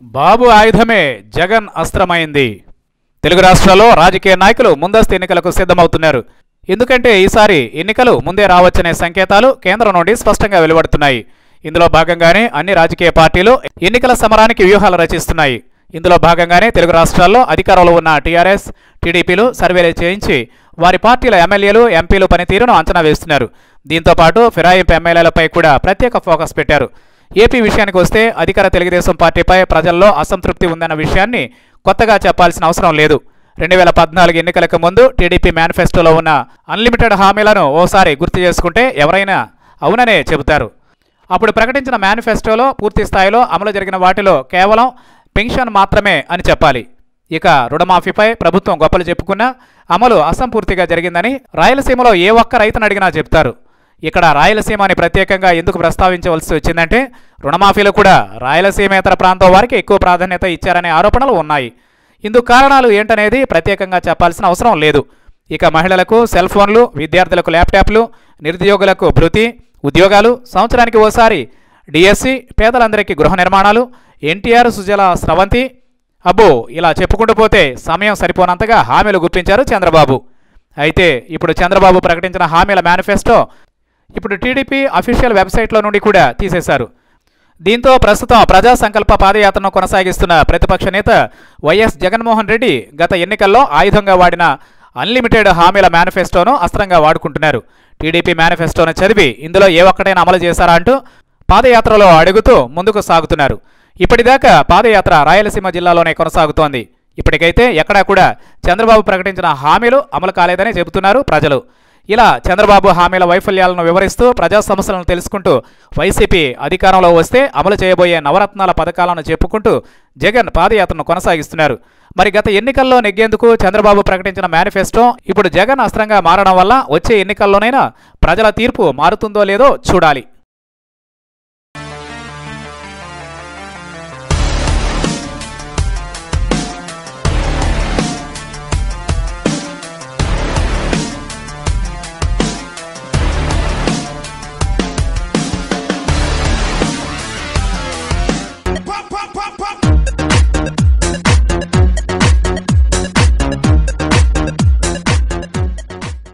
బాబు ఆయుధమే జగన్ అస్త్రమైంది తెలుగు రాష్ట్రాల్లో రాజకీయ నాయకులు ముందస్తు ఎన్నికలకు సిద్ధమవుతున్నారు ఎందుకంటే ఈసారి ఎన్నికలు ముందే రావచ్చనే సంకేతాలు కేంద్రం నుండి స్పష్టంగా వెలువడుతున్నాయి ఇందులో భాగంగానే అన్ని రాజకీయ పార్టీలు ఎన్నికల సమరానికి వ్యూహాలు రచిస్తున్నాయి ఇందులో భాగంగానే తెలుగు రాష్ట్రాల్లో అధికారంలో ఉన్న టీఆర్ఎస్ టీడీపీలు సర్వేలు చేయించి వారి పార్టీల ఎమ్మెల్యేలు ఎంపీలు పనితీరును అంచనా వేస్తున్నారు దీంతో పాటు ఫిరాయింపు ఎమ్మెల్యేలపై కూడా ప్రత్యేక ఫోకస్ పెట్టారు ఏపీ విషయానికి వస్తే అధికార తెలుగుదేశం పార్టీపై ప్రజల్లో అసంతృప్తి ఉందన్న విషయాన్ని కొత్తగా చెప్పాల్సిన అవసరం లేదు రెండు వేల పద్నాలుగు ఎన్నికలకు ముందు టీడీపీ మేనిఫెస్టోలో ఉన్న అన్లిమిటెడ్ హామీలను ఓసారి గుర్తు చేసుకుంటే ఎవరైనా అవుననే చెబుతారు అప్పుడు ప్రకటించిన మేనిఫెస్టోలో పూర్తి స్థాయిలో అమలు జరిగిన వాటిలో కేవలం పెన్షన్ మాత్రమే అని చెప్పాలి ఇక రుణమాఫీపై ప్రభుత్వం గొప్పలు చెప్పుకున్నా అమలు అసంపూర్తిగా జరిగిందని రాయలసీమలో ఏ ఒక్క రైతును అడిగినా చెప్తారు ఇక్కడ రాయలసీమ అని ప్రత్యేకంగా ఎందుకు ప్రస్తావించవలసి వచ్చిందంటే రుణమాఫీలు కూడా రాయలసీమేతర ప్రాంతం వారికి ఎక్కువ ప్రాధాన్యత ఇచ్చారనే ఆరోపణలు ఉన్నాయి ఇందుకు కారణాలు ఏంటనేది ప్రత్యేకంగా చెప్పాల్సిన అవసరం లేదు ఇక మహిళలకు సెల్ ఫోన్లు విద్యార్థులకు ల్యాప్టాప్లు నిరుద్యోగులకు భృతి ఉద్యోగాలు సంవత్సరానికి ఓసారి డిఎస్సి పేదలందరికీ గృహ నిర్మాణాలు ఎన్టీఆర్ సుజల స్రవంతి అబ్బో ఇలా చెప్పుకుంటూ పోతే సమయం సరిపోనంతగా హామీలు గుప్పించారు చంద్రబాబు అయితే ఇప్పుడు చంద్రబాబు ప్రకటించిన హామీల మేనిఫెస్టో ఇప్పుడు టీడీపీ అఫీషియల్ వెబ్సైట్లో నుండి కూడా తీసేశారు దీంతో ప్రస్తుతం ప్రజా సంకల్ప పాదయాత్రను కొనసాగిస్తున్న ప్రతిపక్ష నేత వైఎస్ జగన్మోహన్ రెడ్డి గత ఎన్నికల్లో ఆయుధంగా వాడిన అన్లిమిటెడ్ హామీల మేనిఫెస్టోను అస్త్రంగా వాడుకుంటున్నారు టీడీపీ మేనిఫెస్టోను చదివి ఇందులో ఏ ఒక్కటైనా అమలు చేశారా అంటూ పాదయాత్రలో అడుగుతూ ముందుకు సాగుతున్నారు ఇప్పటిదాకా పాదయాత్ర రాయలసీమ జిల్లాలోనే కొనసాగుతోంది ఇప్పటికైతే ఎక్కడా కూడా చంద్రబాబు ప్రకటించిన హామీలు అమలు కాలేదని చెబుతున్నారు ప్రజలు ఇలా చంద్రబాబు హామీల వైఫల్యాలను వివరిస్తూ ప్రజా సమస్యలను తెలుసుకుంటూ వైసీపీ అధికారంలో వస్తే అమలు చేయబోయే నవరత్నాల పథకాలను చెప్పుకుంటూ జగన్ పాదయాత్రను కొనసాగిస్తున్నారు మరి గత ఎన్నికల్లో నెగ్గేందుకు చంద్రబాబు ప్రకటించిన మేనిఫెస్టో ఇప్పుడు జగన్ అస్త్రంగా మారడం వల్ల వచ్చే ఎన్నికల్లోనైనా ప్రజల తీర్పు మారుతుందో లేదో చూడాలి